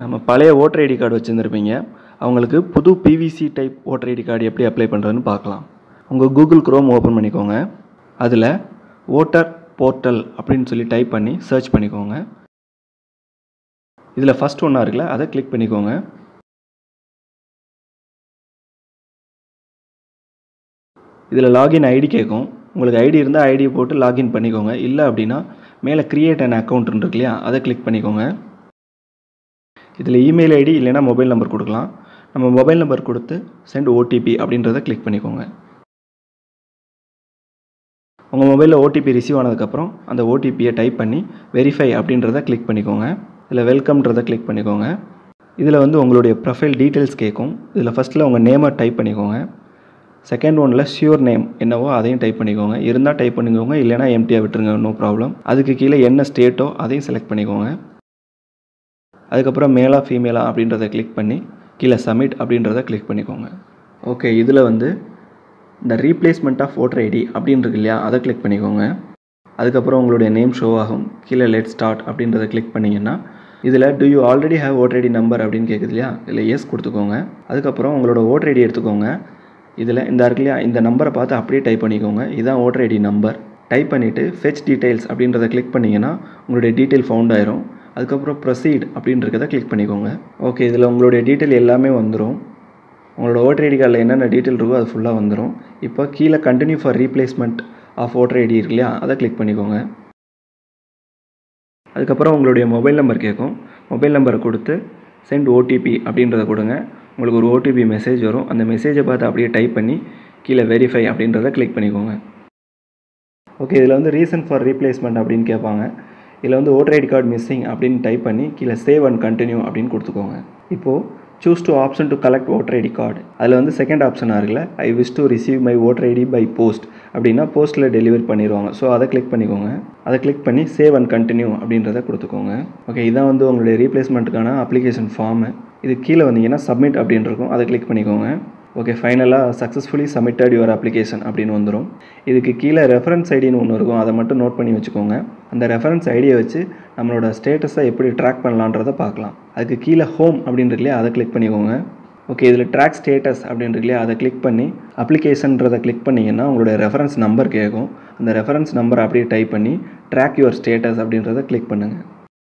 நம்ம பழைய voter ID card வச்சுருந்துருப்பீங்க அவங்களுக்கு புது PVC type voter ID card எப்படி அப்ளை பண்ணுறதுன்னு பார்க்கலாம் உங்கள் கூகுள் குரோம் ஓப்பன் பண்ணிக்கோங்க அதில் ஓட்டர் போர்ட்டல் அப்படின்னு சொல்லி டைப் பண்ணி சர்ச் பண்ணிக்கோங்க இதில் ஃபஸ்ட் ஒன்றா இருக்குல்ல அதை கிளிக் பண்ணிக்கோங்க இதில் லாகின் ஐடி கேட்கும் உங்களுக்கு ஐடி இருந்தால் ஐடியை போட்டு லாகின் பண்ணிக்கோங்க இல்லை அப்படின்னா மேலே க்ரியேட் அன் அக்கௌண்ட் இருக்கு இல்லையா அதை கிளிக் பண்ணிக்கோங்க இதில் இமெயில் ஐடி இல்லைனா மொபைல் நம்பர் கொடுக்கலாம் நம்ம மொபைல் நம்பர் கொடுத்து சென்ட் ஓடிபி அப்படின்றத கிளிக் பண்ணிக்கோங்க உங்கள் மொபைலில் ஓடிபி ரிசீவ் ஆனதுக்கப்புறம் அந்த ஓடிபியை டைப் பண்ணி வெரிஃபை அப்படின்றத கிளிக் பண்ணிக்கோங்க இதில் வெல்கம்ன்றதை கிளிக் பண்ணிக்கோங்க இதில் வந்து உங்களுடைய ப்ரொஃபைல் டீட்டெயில்ஸ் கேட்கும் இதில் ஃபஸ்ட்டில் உங்கள் நேமை டைப் பண்ணிக்கோங்க செகண்ட் ஒனில் ஷியூர் நேம் என்னவோ அதையும் டைப் பண்ணிக்கோங்க இருந்தால் டைப் பண்ணிக்கோங்க இல்லைனா எம்டியாக விட்டுருங்க நோ ப்ராப்ளம் அதுக்கு கீழே என்ன ஸ்டேட்டோ அதையும் செலக்ட் பண்ணிக்கோங்க அதுக்கப்புறம் மேலா ஃபீமேலா அப்படின்றத கிளிக் பண்ணி கீழே சப்மிட் அப்படின்றத கிளிக் பண்ணிக்கோங்க ஓகே இதில் வந்து இந்த ரீப்ளேஸ்மெண்ட் ஆஃப் ஓட்டர் ஐடி அப்படின்னு இருக்கு இல்லையா அதை கிளிக் பண்ணிக்கோங்க அதுக்கப்புறம் உங்களுடைய நேம் ஷோ ஆகும் கீழே லெட் ஸ்டார்ட் அப்படின்றத கிளிக் பண்ணிங்கன்னா இதில் do you already have voter ID number அப்படின்னு கேட்குது இல்லையா இதில் எஸ் கொடுத்துக்கோங்க அதுக்கப்புறம் உங்களோட ஓட்டர் ஐடி எடுத்துக்கோங்க இதில் இந்த இருக்கு இல்லையா இந்த நம்பரை பார்த்து அப்படியே டைப் பண்ணிக்கோங்க இதுதான் ஓட்டர் ஐடி நம்பர் டைப் பண்ணிவிட்டு ஃபெச் டீட்டெயில்ஸ் அப்படின்றத கிளிக் பண்ணிங்கன்னா உங்களுடைய டீட்டெயில் ஃபவுண்ட் ஆயிரும் அதுக்கப்புறம் ப்ரொசீட் அப்படின்றத கிளிக் பண்ணிக்கோங்க ஓகே இதில் உங்களுடைய டீட்டெயில் எல்லாமே வந்துடும் உங்களோட ஓட்டர் ஐடி கார்டில் என்னென்ன டீட்டெயில் இருக்கோ அது ஃபுல்லாக வந்துடும் இப்போ கீழே continue for replacement of voter ID இருக்கு இல்லையா அதை கிளிக் பண்ணிக்கோங்க அதுக்கப்புறம் உங்களுடைய மொபைல் நம்பர் கேட்கும் மொபைல் நம்பரை கொடுத்து சென்ட் ஓடிபி அப்படின்றத கொடுங்க உங்களுக்கு ஒரு ஓடிபி மெசேஜ் வரும் அந்த மெசேஜை பார்த்து அப்படியே டைப் பண்ணி கீழே வெரிஃபை அப்படின்றத கிளிக் பண்ணிக்கோங்க ஓகே இதில் வந்து ரீசன் ஃபார் ரீப்ளேஸ்மெண்ட் அப்படின்னு கேட்பாங்க இதில் வந்து ஓட்டர் ஐடி கார்டு மிஸ்ஸிங் அப்படின்னு டைப் பண்ணி கீழே சேவ் அண்ட் கண்டினியூ அப்படின்னு கொடுத்துக்கோங்க இப்போது choose to option to collect voter ID card அதில் வந்து செகண்ட் ஆப்ஷனாக இருக்குல்ல I wish to receive my voter ID by post அப்படின்னா போஸ்ட்டில் டெலிவரி பண்ணிடுவாங்க ஸோ அதை கிளிக் பண்ணிக்கோங்க அதை கிளிக் பண்ணி சேவ் அண்ட் கண்டினியூ அப்படின்றத கொடுத்துக்கோங்க ஓகே இதான் வந்து உங்களுடைய ரீப்ளேஸ்மெண்ட்டுக்கான அப்ளிகேஷன் ஃபார்மு இது கீழே வந்தீங்கன்னா சப்மிட் அப்படின்னு இருக்கும் அதை கிளிக் பண்ணிக்கோங்க ஓகே ஃபைனலாக சக்ஸஸ்ஃபுல்லி சப்மிட்டட் யுவர் அப்ளிகேஷன் அப்படின்னு வந்துடும் இதுக்கு கீழே ரெஃபரன்ஸ் ஐடின்னு ஒன்று இருக்கும் அதை மட்டும் நோட் பண்ணி வச்சுக்கோங்க அந்த ரெஃபரன்ஸ் ஐடியை வச்சு நம்மளோட ஸ்டேட்டஸை எப்படி ட்ராக் பண்ணலான்றதை பார்க்கலாம் அதுக்கு கீழே ஹோம் அப்படின்னு இல்லையா அதை கிளிக் பண்ணிக்கோங்க ஓகே இதில் ட்ராக் ஸ்டேட்டஸ் அப்படின்னு இல்லையா அதை கிளிக் பண்ணி அப்ளிகேஷன்றதை கிளிக் பண்ணிங்கன்னா உங்களோட ரெஃபரன்ஸ் நம்பர் கேட்கும் அந்த ரெஃபரன்ஸ் நம்பர் அப்படியே டைப் பண்ணி ட்ராக் யுவர் ஸ்டேட்டஸ் அப்படின்றத கிளிக் பண்ணுங்கள்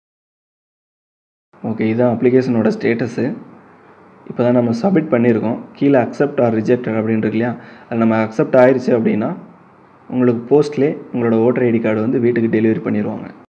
ஓகே இதுதான் அப்ளிகேஷனோட ஸ்டேட்டஸு இப்போ தான் நம்ம சப்மிட் பண்ணியிருக்கோம் கீழே அக்செப்ட் ஆர் ரிஜெக்டட் அப்படின்னு இருக்கு இல்லையா அது நம்ம அக்செப்ட் ஆயிடுச்சு அப்படின்னா உங்களுக்கு போஸ்ட்லேயே உங்களோட ஓட்டர் ஐடி கார்டு வந்து வீட்டுக்கு டெலிவரி பண்ணிடுவாங்க